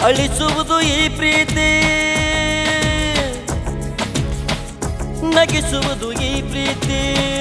ಅಳಿಸುವುದು ಈ ಪ್ರೀತಿ ನಗಿಸುವುದು ಈ ಪ್ರೀತಿ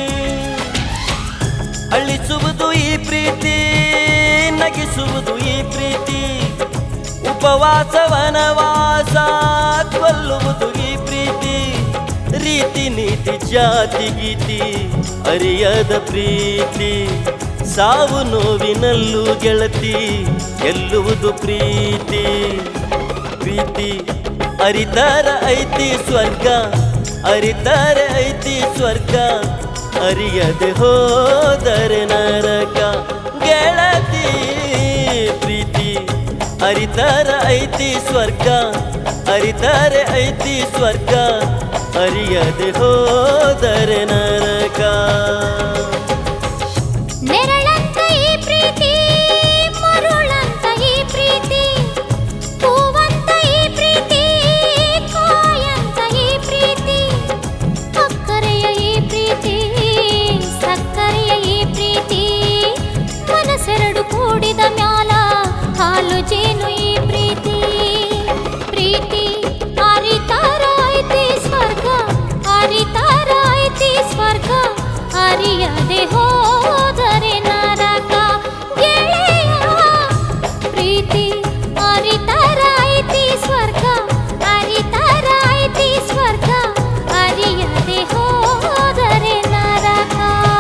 ಅಳಿಸುವುದು ಈ ಪ್ರೀತಿ ನಗಿಸುವುದು ಈ ಪ್ರೀತಿ ಉಪವಾಸ ವನವಾಸ ಕೊಲ್ಲುವುದು ಈ ಪ್ರೀತಿ ರೀತಿ ನೀತಿ ಜಾತಿ ಗೀತಿ ಅರಿಯದ ಪ್ರೀತಿ ಸಾವು ನೋವಿನಲ್ಲೂ ಗೆಳತಿ ಗೆಲ್ಲುವುದು ಪ್ರೀತಿ ಪ್ರೀತಿ ಅರಿತರ ಐತಿ ಸ್ವರ್ಗ ಅರಿತರ ಐತಿ ಸ್ವರ್ಗ ಅರಿಯದೆ ಹೋದರೆ ನರಕ ಗೆಳತಿ ಪ್ರೀತಿ ಅರಿತರ ಐತಿ ಸ್ವರ್ಗ ಅರಿತಾರೆ ಐತಿ ಸ್ವರ್ಗ ಅರಿಯದೆ ಹೋದರೆ ನರಕ ನೆರಳಂತ ಈ ಪ್ರೀತಿ ಮರುಳಂತ ಈ ಪ್ರೀತಿ ಹೂವಂತ ಈ ಪ್ರೀತಿ ಕಾಯಂತ ಈ ಪ್ರೀತಿ ಅಕ್ಕರೆಯ ಈ ಪ್ರೀತಿ ಸಕ್ಕರೆಯ ಈ ಪ್ರೀತಿ ಮನಸ್ಸೆರಡು ಕೂಡಿದ ಮ್ಯಾಲ ಹಾಲು ಜೇನು ಈ ಪ್ರೀತಿ ಪ್ರೀತಿ ಅರಿತಾರ ಐತಿ ಸ್ವರ್ಗ ಅರಿತಾರ ಐತಿ ಸ್ವರ್ಗ ಅರಿಯದೆ ಹೋದರೆ ನರಕ ಗೆಳೆಯ ಪ್ರೀತಿ ಅರಿತಾರ ಐತಿ ಸ್ವರ್ಗ ಅರಿತಾರ ಐತಿ ಸ್ವರ್ಗ ಅರಿಯದೆ ಹೋದರೆ ನರಕ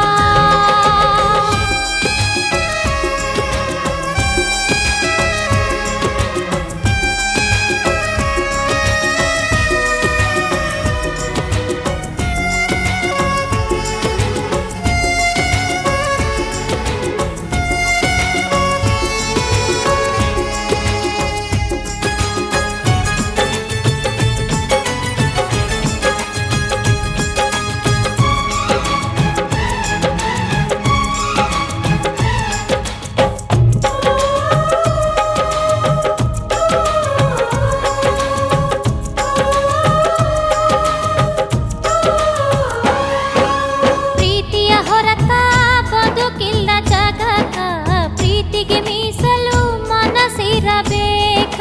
ಪ್ರೀತಿಯ ಹೊರತ ಬದುಕಿಲ್ಲ ಜಗಕ ಪ್ರೀತಿಗೆ ಮೀಸಲು ಮನಸ್ಸಿರಬೇಕ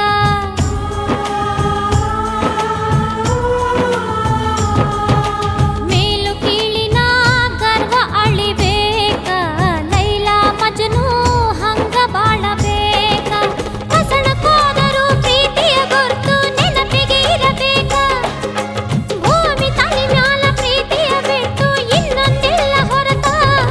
ಮೇಲು ಕೀಳಿನ ಗರ್ವ ಅಳಿಬೇಕ ಲೈಲಾ ಮಜನು ಹಂಗ ಬಾಳಬೇಕ ಹಸಣಕ್ಕೋದರೂ ಪ್ರೀತಿಯ ಗುರ್ತು ನೆನಪಿಗೆ ಇರಬೇಕ ಭೂಮಿ ತಲೆ ಮ್ಯಾಲ ಪ್ರೀತಿಯ ಬಿಟ್ಟು ಇನ್ನೊಂದಿಲ್ಲ ಹೊರತ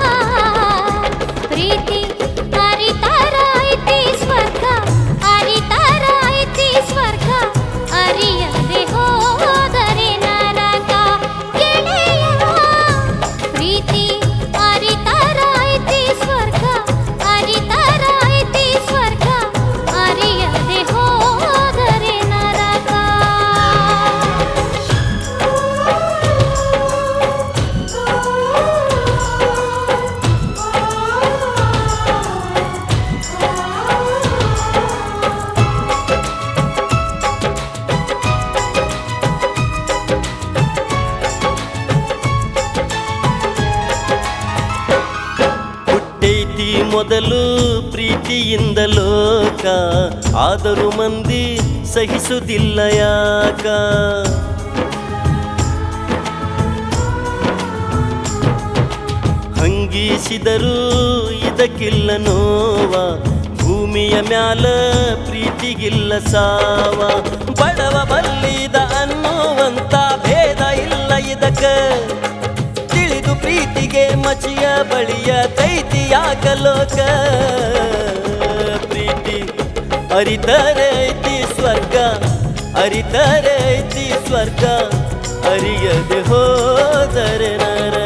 ಪ್ರೀತಿ ಅರಿತಾರ ಐತಿ ಸ್ವರ್ಗ ಅರಿತಾರ ಐತಿ ಸ್ವರ್ಗ ಅರಿಯದೆ ಹೋದರೆ ನರಕ ಗೆಳೆಯ ಪ್ರೀತಿ ಅರಿತಾರ ಐತಿ ಸ್ವರ್ಗ ಅರಿತಾರ ಐತಿ ಸ್ವರ್ಗ ಅರಿಯದೆ ಹೋದರೆ ನರಕ ಹುಟ್ಟೈತಿ ಮೊದಲು ಪ್ರೀತಿಯಿಂದ ಲೋಕ ಆದರೂ ಮಂದಿ ಸಹಿಸುವುದಿಲ್ಲ ಯಾಕ ಹಂಗಿಸಿದರೂ ಇದಕ್ಕಿಲ್ಲ ನೋವ ಭೂಮಿಯ ಮ್ಯಾಲ ಪ್ರೀತಿಗಿಲ್ಲ ಸಾವ ಬಡವ ಬಲ್ಲಿದ ಅನ್ನುವಂತ ಭೇದ ಇಲ್ಲ ಇದಕ್ಕ ತಿಳಿದು ಪ್ರೀತಿಗೆ ಮಚಿಯ ಬಳಿಯ ತೈತಿ ಯಾಕ ಲೋಕ ಪ್ರೀತಿ ಅರಿತರೆ ಐತಿ ಸ್ವರ್ಗ ಅರಿತರೆ ಐತಿ ಸ್ವರ್ಗ ಅರಿಯದೆ ಹೋದರೆ ನರ